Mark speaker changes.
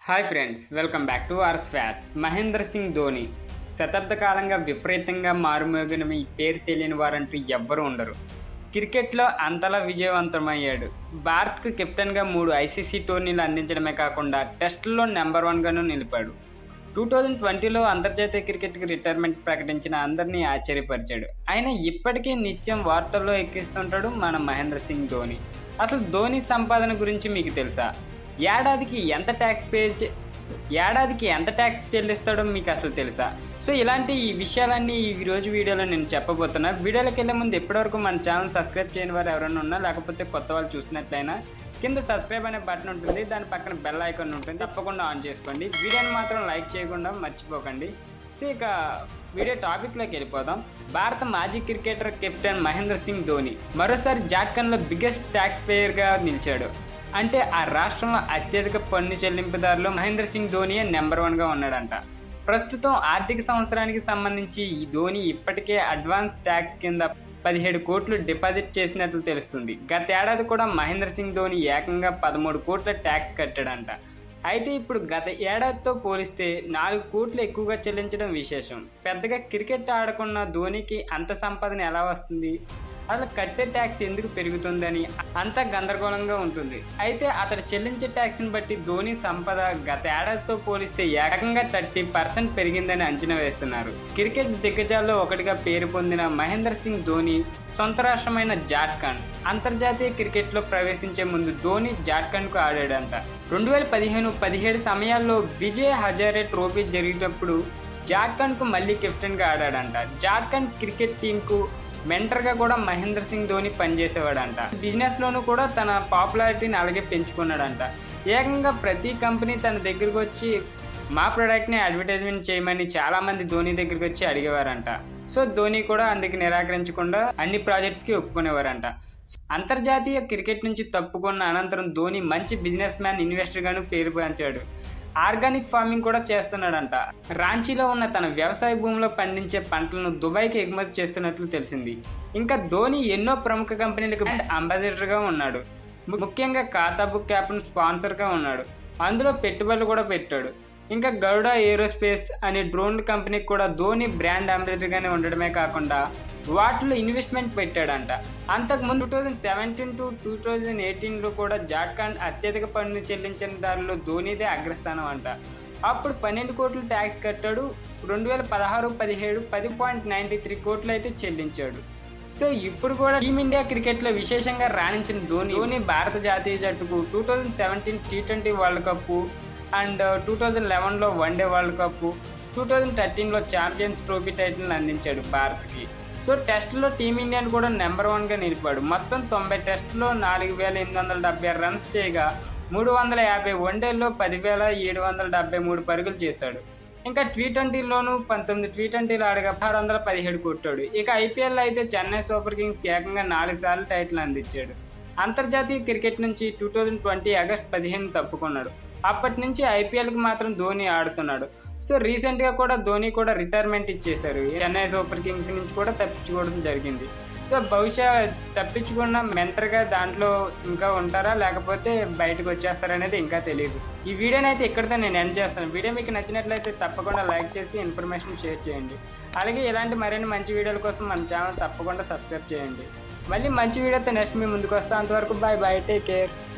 Speaker 1: hi friends welcome back to ours facts Mahendra Singh Dhoni శతాబ్ద కాలంగా విపరీతంగా మారుమోగిన ఈ పేరు తెలియని వారంటూ ఎవ్వరూ ఉండరు క్రికెట్లో అంతలా విజయవంతమయ్యాడు భారత్కు కెప్టెన్గా మూడు ఐసీసీ టోర్నీలు అందించడమే కాకుండా టెస్టుల్లో నెంబర్ వన్గాను నిలిపాడు టూ థౌజండ్ ట్వంటీలో అంతర్జాతీయ క్రికెట్కి రిటైర్మెంట్ ప్రకటించిన అందరినీ ఆశ్చర్యపరిచాడు ఆయన ఇప్పటికీ నిత్యం వార్తల్లో ఎక్కిస్తుంటాడు మన మహేంద్ర సింగ్ ధోని అసలు ధోని సంపాదన గురించి మీకు తెలుసా ఏడాదికి ఎంత ట్యాక్స్ పే చే- ఏడాదికి ఎంత ట్యాక్స్ చెల్లిస్తాడో మీకు అసలు తెలుసా సో ఇలాంటి ఈ విషయాలన్నీ ఈ రోజు వీడియోలో నేను చెప్పబోతున్నా వీడియోలోకి వెళ్ళే ముందు ఎప్పటివరకు మన ఛానల్ సబ్స్క్రైబ్ చేయని వారు ఎవరైనా ఉన్నా లేకపోతే కొత్త వాళ్ళు చూసినట్లయినా కింద సబ్స్క్రైబ్ అనే బటన్ ఉంటుంది దాని పక్కన బెల్ ఐకాన్ ఉంటుంది తప్పకుండా ఆన్ చేసుకోండి వీడియోని మాత్రం లైక్ చేయకుండా మర్చిపోకండి సో ఇక వీడియో టాపిక్లోకి వెళ్ళిపోదాం భారత మాజీ క్రికెటర్ కెప్టెన్ మహేంద్ర సింగ్ ధోని మరోసారి జార్ఖండ్లో బిగ్గెస్ట్ ట్యాక్స్ పేయర్గా నిలిచాడు అంటే ఆ రాష్ట్రంలో అత్యధిక పన్ను చెల్లింపుదారులు మహేంద్ర సింగ్ ధోనియే నెంబర్ వన్గా ఉన్నాడంట ప్రస్తుతం ఆర్థిక సంవత్సరానికి సంబంధించి ఈ ధోని ఇప్పటికే అడ్వాన్స్ ట్యాక్స్ కింద పదిహేడు కోట్లు డిపాజిట్ చేసినట్లు తెలుస్తుంది గత ఏడాది కూడా మహేంద్ర సింగ్ ధోని ఏకంగా పదమూడు కోట్ల ట్యాక్స్ కట్టాడంట అయితే ఇప్పుడు గత ఏడాదితో పోలిస్తే నాలుగు కోట్లు ఎక్కువగా చెల్లించడం విశేషం పెద్దగా క్రికెట్ ఆడకున్న ధోనికి అంత సంపాదన ఎలా వస్తుంది అసలు కట్టే ట్యాక్స్ ఎందుకు పెరుగుతుందని అంతా గందరగోళంగా ఉంటుంది అయితే అతడు చెల్లించే ట్యాక్స్ని బట్టి ధోని సంపద గత ఏడాదితో పోలిస్తే ఏకంగా థర్టీ పర్సెంట్ పెరిగిందని అంచనా వేస్తున్నారు క్రికెట్ దిగ్గజాల్లో ఒకటిగా పేరు పొందిన మహేంద్ర సింగ్ ధోని సొంత రాష్ట్రమైన జార్ఖండ్ అంతర్జాతీయ క్రికెట్లో ప్రవేశించే ముందు ధోని జార్ఖండ్కు ఆడాడంట రెండు వేల పదిహేను పదిహేడు సమయాల్లో విజయ్ హజారే ట్రోఫీ జరిగినప్పుడు జార్ఖండ్కు మళ్ళీ కెప్టెన్గా ఆడాడంట జార్ఖండ్ క్రికెట్ టీంకు మెంటర్గా కూడా మహేంద్ర సింగ్ ధోని పనిచేసేవాడంట బిజినెస్లోనూ కూడా తన పాపులారిటీని అలాగే పెంచుకున్నాడంట ఏకంగా ప్రతి కంపెనీ తన దగ్గరికి వచ్చి మా ప్రోడక్ట్ని అడ్వర్టైజ్మెంట్ చేయమని చాలామంది ధోని దగ్గరికి వచ్చి అడిగేవారంట సో ధోని కూడా అందుకు నిరాకరించకుండా అన్ని ప్రాజెక్ట్స్కి ఒప్పుకునేవారంట అంతర్జాతీయ క్రికెట్ నుంచి తప్పుకున్న అనంతరం ధోని మంచి బిజినెస్ మ్యాన్ ఇన్వెస్టర్గాను పేరు పంచాడు ఆర్గానిక్ ఫార్మింగ్ కూడా చేస్తున్నాడంట రాంచీలో ఉన్న తన వ్యవసాయ భూమిలో పండించే పంటలను దుబాయ్కి ఎగుమతి చేస్తున్నట్లు తెలిసింది ఇంకా ధోని ఎన్నో ప్రముఖ కంపెనీలకు బ్రాండ్ అంబాసిడర్గా ఉన్నాడు ము- ముఖ్యంగా ఖాతా బుక్ యాప్ను స్పాన్సర్గా ఉన్నాడు అందులో పెట్టుబడులు కూడా పెట్టాడు ఇంకా గరుడ ఏరోస్పేస్ అనే డ్రోన్ కంపెనీకి కూడా ధోని బ్రాండ్ అంబాసిడర్గానే ఉండడమే కాకుండా వాటిలో ఇన్వెస్ట్మెంట్ పెట్టాడంట అంతకుముందు two thousand seventeen to two thousand ఎయిటీన్లో కూడా జార్ఖండ్ అత్యధిక పన్ను చెల్లించిన దారిలో ధోనిదే అగ్రస్థానం అంట అప్పుడు పన్నెండు కోట్లు ట్యాక్స్ కట్టాడు రెండు వేల పదహారు పదిహేడు పది పాయింట్ నైంటీ త్రీ కోట్లు అయితే చెల్లించాడు సో ఇప్పుడు కూడా టీమిండియా క్రికెట్లో విశేషంగా రాణించిన ధోని ధోని భారత జాతీయ జట్టుకు two thousand seventeen T twenty world cup and two thousand లెవెన్లో one day world cup two thousand థర్టీన్లో ఛాంపియన్స్ ట్రోఫీ టైటిల్ని అందించాడు భారత్కి సో టెస్ట్లో టీమిండియాను కూడా నెంబర్ వన్గా నిలిపాడు మొత్తం తొంభై టెస్టులో నాలుగు వేల ఎనిమిది వందల డెబ్బై ఆరు రన్స్ చేయగా మూడు వందల యాభై వన్డేల్లో పదివేల ఏడు వందల డెబ్బై మూడు పరుగులు చేశాడు ఇంకా టీ ట్వంటీలోనూ పంతొమ్మిది టీ ట్వంటీలు ఆడగా ఆరు వందల పదిహేడు కొట్టాడు ఇక ఐపీఎల్ అయితే చెన్నై సూపర్ కింగ్స్కి ఏకంగా నాలుగు సార్లు టైటిల్ అందించాడు అంతర్జాతీయ క్రికెట్ నుంచి టూ థౌజండ్ ట్వంటీ ఆగస్ట్ పదిహేను తప్పుకున్నాడు అప్పటి నుంచి ఐపీఎల్కి మాత్రం ధోని ఆడుతున్నాడు సో రీసెంట్గా కూడా ధోని కూడా రిటైర్మెంట్ ఇచ్చేశారు చెన్నై సూపర్ కింగ్స్ నుంచి కూడా తప్పించుకోవడం జరిగింది సో బహుశా తప్పించుకున్న మెంటర్గా దాంట్లో ఇంకా ఉంటారా లేకపోతే బయటకు వచ్చేస్తారనేది ఇంకా తెలియదు ఈ వీడియోని అయితే ఇక్కడితో నేను ఎండ్ చేస్తాను వీడియో మీకు నచ్చినట్లయితే తప్పకుండా లైక్ చేసి ఇన్ఫర్మేషన్ షేర్ చేయండి అలాగే ఇలాంటి మరిన్ని మంచి వీడియోల కోసం మన ఛానల్ తప్పకుండా సబ్స్క్రైబ్ చేయండి మళ్ళీ మంచి వీడియోతో నెక్స్ట్ మీ ముందుకు వస్తాం అంతవరకు బాయ్ బాయ్ టేక్ కేర్